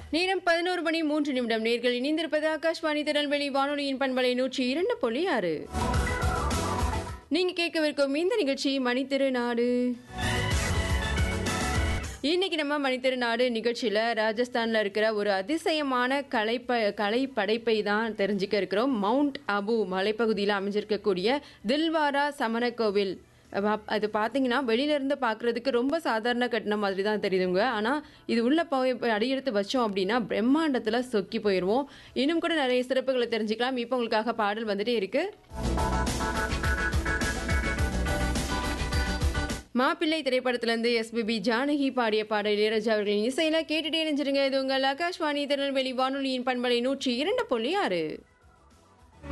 நேரம் பதினோரு மணி மூன்று நிமிடம் நேர்கள் இணைந்திருப்பது ஆகாஷ்வாணி திருநெல்வேலி வானொலியின் பண்பலை நூற்றி இரண்டு புள்ளி ஆறு நீங்க கேட்கவிருக்கும் இந்த நிகழ்ச்சி மணித்திருநாடு இன்னைக்கு நம்ம மணித்திருநாடு நிகழ்ச்சியில் ராஜஸ்தானில் இருக்கிற ஒரு அதிசயமான கலைப்ப கலை படைப்பை தான் தெரிஞ்சுக்க இருக்கிறோம் மவுண்ட் அபு மலைப்பகுதியில் அமைஞ்சிருக்கக்கூடிய தில்வாரா சமண கோவில் அப்ப- அது பார்த்தீங்கன்னா வெளியிலேருந்து பார்க்குறதுக்கு ரொம்ப சாதாரண கட்டின மாதிரி தான் தெரியுதுங்க ஆனால் இது உள்ள போய் போய் அடியெடுத்து வச்சோம் அப்படின்னா பிரம்மாண்டத்தில் சொக்கி போயிடுவோம் இன்னும் கூட நிறைய சிறப்புகளை தெரிஞ்சுக்கலாம் இப்போ உங்களுக்காக பாடல் வந்துட்டே இருக்கு மாப்பிள்ளை திரைப்படத்திலிருந்து எஸ்பிபி ஜானகி பாடிய பாடல் இளையராஜா அவர்களின் இசையில கேட்டுட்டே நினைச்சிருங்க இது உங்கள் ஆகாஷ்வாணி திருநெல்வேலி வானொலியின் பண்பலை நூற்றி இரண்டு புள்ளி ஆறு